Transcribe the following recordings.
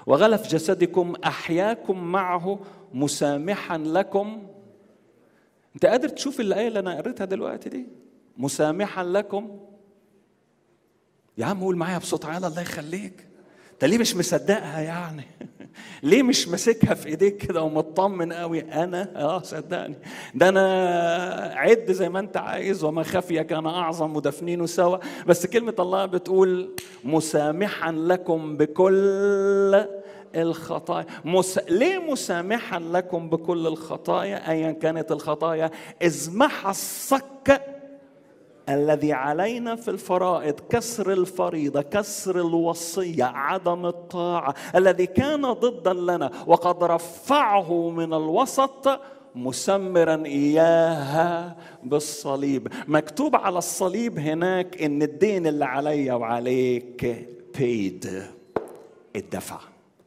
وغلف جسدكم احياكم معه مسامحا لكم انت قادر تشوف الايه اللي انا قريتها دلوقتي دي مسامحا لكم يا عم قول معايا بصوت عالي الله يخليك انت ليه مش مصدقها يعني ليه مش ماسكها في ايديك كده ومطمن قوي انا اه صدقني ده انا عد زي ما انت عايز وما خفي كان اعظم ودفنينه سوا بس كلمه الله بتقول مسامحا لكم بكل الخطايا مس... ليه مسامحا لكم بكل الخطايا ايا كانت الخطايا اذ محى الصك الذي علينا في الفرائض كسر الفريضه كسر الوصيه عدم الطاعه الذي كان ضدا لنا وقد رفعه من الوسط مسمرا اياها بالصليب مكتوب على الصليب هناك ان الدين اللي عليا وعليك paid الدفع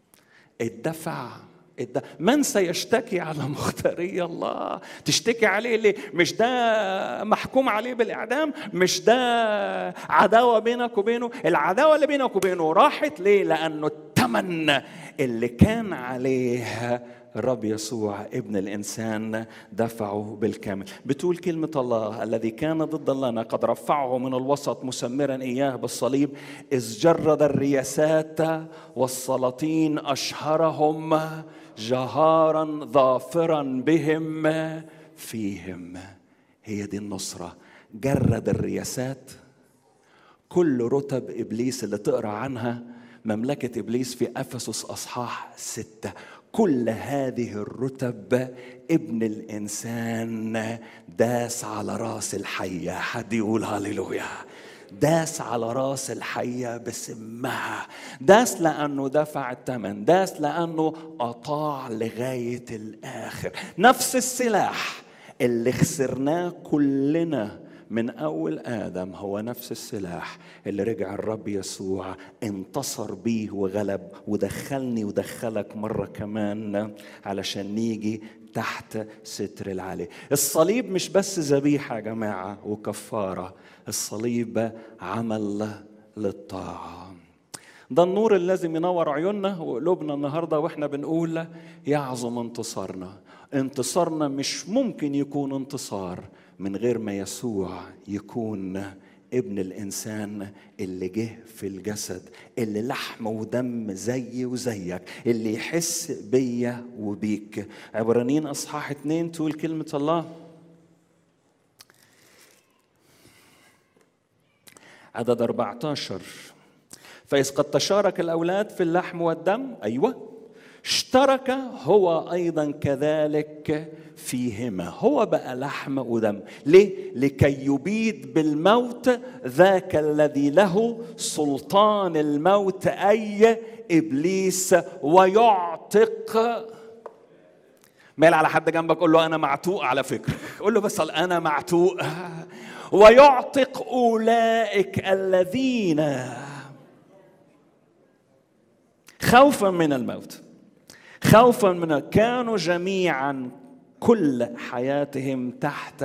الدفع الد... من سيشتكي على مختاري الله تشتكي عليه ليه مش ده محكوم عليه بالإعدام مش ده عداوة بينك وبينه العداوة اللي بينك وبينه راحت ليه لأنه الثمن اللي كان عليه الرب يسوع ابن الانسان دفعه بالكامل بتقول كلمه الله الذي كان ضد لنا قد رفعه من الوسط مسمرا اياه بالصليب اذ جرد الرياسات والسلاطين اشهرهم جهارا ظافرا بهم فيهم هي دي النصره جرد الرياسات كل رتب ابليس اللي تقرا عنها مملكه ابليس في افسس اصحاح سته كل هذه الرتب ابن الانسان داس على راس الحيه حد يقول هللويا داس على راس الحية بسمها داس لأنه دفع الثمن داس لأنه أطاع لغاية الآخر نفس السلاح اللي خسرناه كلنا من أول آدم هو نفس السلاح اللي رجع الرب يسوع انتصر بيه وغلب ودخلني ودخلك مرة كمان علشان نيجي تحت ستر العلي الصليب مش بس ذبيحة يا جماعة وكفارة الصليب عمل للطاعة ده النور اللي لازم ينور عيوننا وقلوبنا النهاردة واحنا بنقول يعظم انتصارنا انتصارنا مش ممكن يكون انتصار من غير ما يسوع يكون ابن الانسان اللي جه في الجسد اللي لحم ودم زي وزيك اللي يحس بيا وبيك عبرانيين اصحاح اتنين تقول كلمه الله عدد 14 فإذ قد تشارك الأولاد في اللحم والدم أيوة اشترك هو أيضا كذلك فيهما هو بقى لحم ودم ليه؟ لكي يبيد بالموت ذاك الذي له سلطان الموت أي إبليس ويعتق مال على حد جنبك قول له أنا معتوق على فكرة قول له بس أنا معتوق ويعتق أولئك الذين خوفا من الموت خوفا من كانوا جميعا كل حياتهم تحت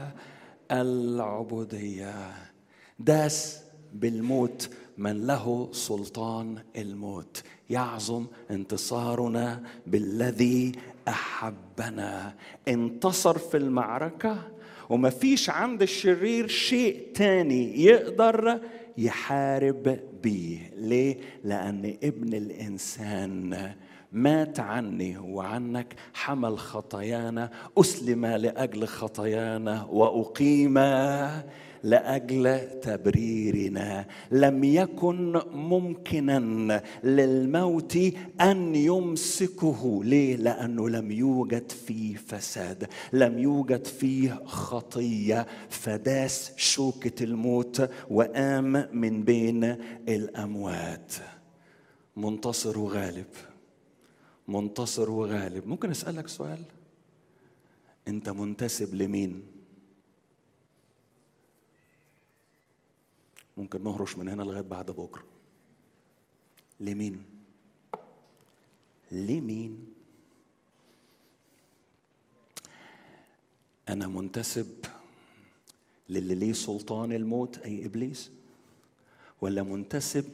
العبوديه داس بالموت من له سلطان الموت يعظم انتصارنا بالذي احبنا انتصر في المعركه وما فيش عند الشرير شيء تاني يقدر يحارب بيه ليه لان ابن الانسان مات عني وعنك حمل خطايانا اسلم لاجل خطايانا واقيم لاجل تبريرنا لم يكن ممكنا للموت ان يمسكه ليه لانه لم يوجد فيه فساد لم يوجد فيه خطيه فداس شوكه الموت وقام من بين الاموات منتصر وغالب منتصر وغالب ممكن اسالك سؤال انت منتسب لمين ممكن نهرش من هنا لغايه بعد بكره لمين لمين انا منتسب للي ليه سلطان الموت اي ابليس ولا منتسب